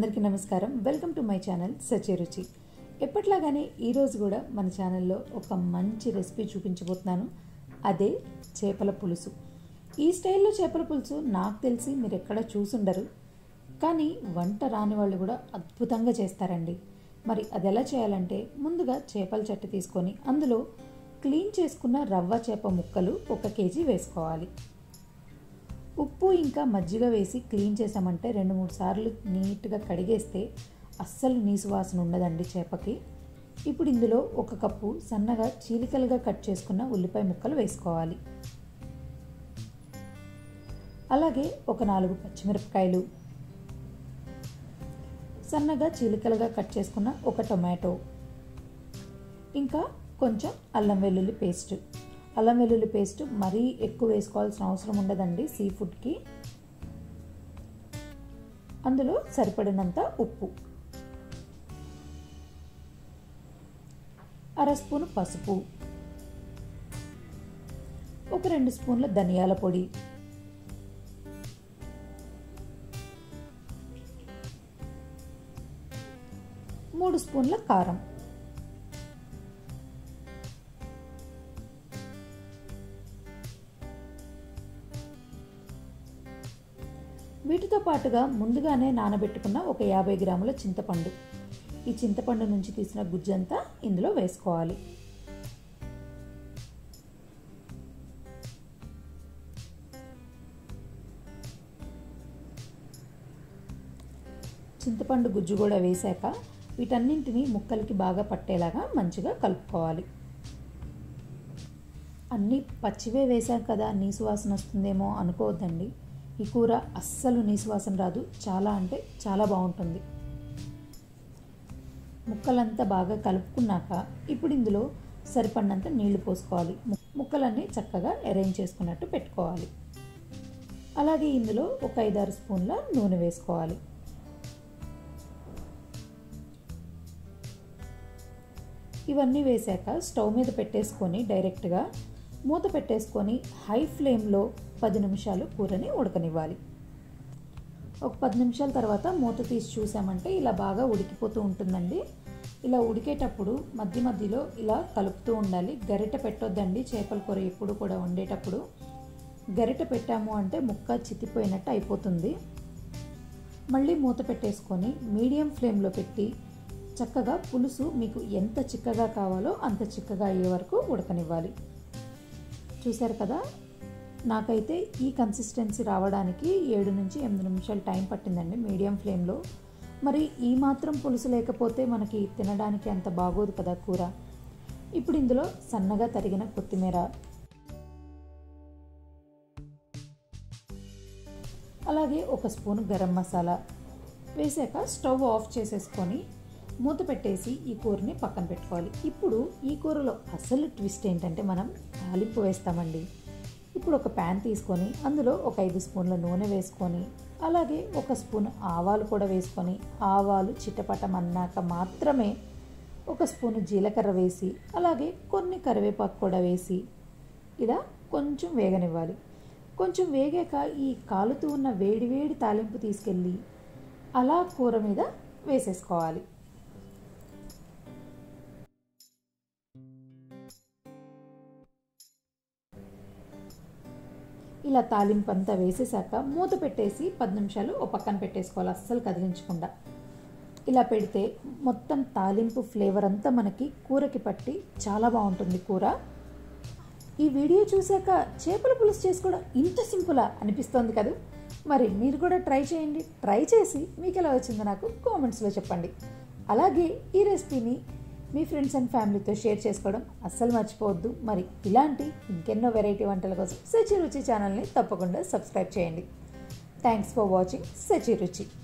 అందరికీ నమస్కారం welcome to my channel సచే రుచి ఎప్పట్లాగానే ఈరోజు కూడా మన ఛానల్లో ఒక మంచి రెసిపీ చూపించబోతున్నాను అదే చేపల పులుసు ఈ స్టైల్లో చేపల పులుసు నాకు తెలిసి మీరు ఎక్కడ చూసుండరు కానీ వంట రాని వాళ్ళు కూడా అద్భుతంగా చేస్తారండి మరి అది ఎలా చేయాలంటే ముందుగా చేపల చెట్టు తీసుకొని అందులో క్లీన్ చేసుకున్న రవ్వ చేప ముక్కలు ఒక కేజీ వేసుకోవాలి ఉప్పు ఇంకా మజ్జిగ వేసి క్లీన్ చేసామంటే రెండు మూడు సార్లు నీట్గా కడిగేస్తే అస్సలు నీసు వాసన ఉండదండి చేపకి ఇప్పుడు ఇందులో ఒక కప్పు సన్నగా చీలికలుగా కట్ చేసుకున్న ఉల్లిపాయ ముక్కలు వేసుకోవాలి అలాగే ఒక నాలుగు పచ్చిమిరపకాయలు సన్నగా చీలికలుగా కట్ చేసుకున్న ఒక టొమాటో ఇంకా కొంచెం అల్లం వెల్లుల్లి పేస్ట్ అల్లం వెల్లుల్లి పేస్ట్ మరీ ఎక్కువ వేసుకోవాల్సిన అవసరం ఉండదండి సీ ఫుడ్కి అందులో సరిపడినంత ఉప్పు అర స్పూన్ పసుపు ఒక రెండు స్పూన్ల ధనియాల పొడి మూడు స్పూన్ల కారం వీటితో పాటుగా ముందుగానే నానబెట్టుకున్న ఒక యాభై గ్రాముల చింతపండు ఈ చింతపండు నుంచి తీసిన గుజ్జంతా ఇందులో వేసుకోవాలి చింతపండు గుజ్జు కూడా వేశాక వీటన్నింటినీ ముక్కలకి బాగా పట్టేలాగా మంచిగా కలుపుకోవాలి అన్నీ పచ్చివే వేశాం కదా నీసు వాసన వస్తుందేమో అనుకోవద్దండి ఈ కూర అస్సలు నీసు వాసన రాదు చాలా అంటే చాలా బాగుంటుంది ముక్కలంతా బాగా కలుపుకున్నాక ఇప్పుడు ఇందులో సరిపడినంత నీళ్లు పోసుకోవాలి ముక్కలన్నీ చక్కగా అరేంజ్ చేసుకున్నట్టు పెట్టుకోవాలి అలాగే ఇందులో ఒక ఐదారు స్పూన్ల నూనె వేసుకోవాలి ఇవన్నీ వేశాక స్టవ్ మీద పెట్టేసుకొని డైరెక్ట్గా మూత పెట్టేసుకొని హై ఫ్లేమ్లో పది నిమిషాలు కూరని ఉడకనివ్వాలి ఒక పది నిమిషాల తర్వాత మూత తీసి చూసామంటే ఇలా బాగా ఉడికిపోతూ ఉంటుందండి ఇలా ఉడికేటప్పుడు మధ్య మధ్యలో ఇలా కలుపుతూ ఉండాలి గరిట పెట్టొద్దండి చేపల కూర ఎప్పుడు కూడా వండేటప్పుడు గరిట పెట్టాము అంటే ముక్క చితిపోయినట్టు అయిపోతుంది మళ్ళీ మూత పెట్టేసుకొని మీడియం ఫ్లేమ్లో పెట్టి చక్కగా పులుసు మీకు ఎంత చిక్కగా కావాలో అంత చిక్కగా అయ్యే వరకు ఉడకనివ్వాలి చూశారు కదా నాకైతే ఈ కన్సిస్టెన్సీ రావడానికి ఏడు నుంచి ఎనిమిది నిమిషాలు టైం పట్టిందండి మీడియం ఫ్లేమ్లో మరి ఈ మాత్రం పులుసు లేకపోతే మనకి తినడానికి అంత బాగోదు కదా కూర ఇప్పుడు ఇందులో సన్నగా తరిగిన కొత్తిమీర అలాగే ఒక స్పూన్ గరం మసాలా వేసాక స్టవ్ ఆఫ్ చేసేసుకొని మూత పెట్టేసి ఈ కూరని పక్కన పెట్టుకోవాలి ఇప్పుడు ఈ కూరలో అసలు ట్విస్ట్ ఏంటంటే మనం తాలింపు వేస్తామండి ఇప్పుడు ఒక ప్యాన్ తీసుకొని అందులో ఒక ఐదు స్పూన్ల నూనె వేసుకొని అలాగే ఒక స్పూన్ ఆవాలు కూడా వేసుకొని ఆవాలు చిట్టపటం అన్నాక మాత్రమే ఒక స్పూన్ జీలకర్ర వేసి అలాగే కొన్ని కరివేపాకు కూడా వేసి ఇలా కొంచెం వేగనివ్వాలి కొంచెం వేగాక ఈ కాలుతూ ఉన్న వేడి వేడి తాలింపు తీసుకెళ్ళి అలా కూర మీద వేసేసుకోవాలి ఇలా తాలింపు అంతా వేసేసాక మూత పెట్టేసి పది నిమిషాలు ఓ పక్కన పెట్టేసుకోవాలి అస్సలు కదిలించకుండా ఇలా పెడితే మొత్తం తాలింపు ఫ్లేవర్ అంతా మనకి కూరకి పట్టి చాలా బాగుంటుంది కూర ఈ వీడియో చూశాక చేపల పులుసు చేసుకోవడం ఇంత సింపులా అనిపిస్తోంది కదా మరి మీరు కూడా ట్రై చేయండి ట్రై చేసి మీకు ఎలా వచ్చిందో నాకు కామెంట్స్లో చెప్పండి అలాగే ఈ రెసిపీని మీ ఫ్రెండ్స్ అండ్ ఫ్యామిలీతో షేర్ చేసుకోవడం అస్సలు మర్చిపోవద్దు మరి ఇలాంటి ఇంకెన్నో వెరైటీ వంటల కోసం సచి రుచి ఛానల్ని తప్పకుండా సబ్స్క్రైబ్ చేయండి థ్యాంక్స్ ఫర్ వాచింగ్ సచి రుచి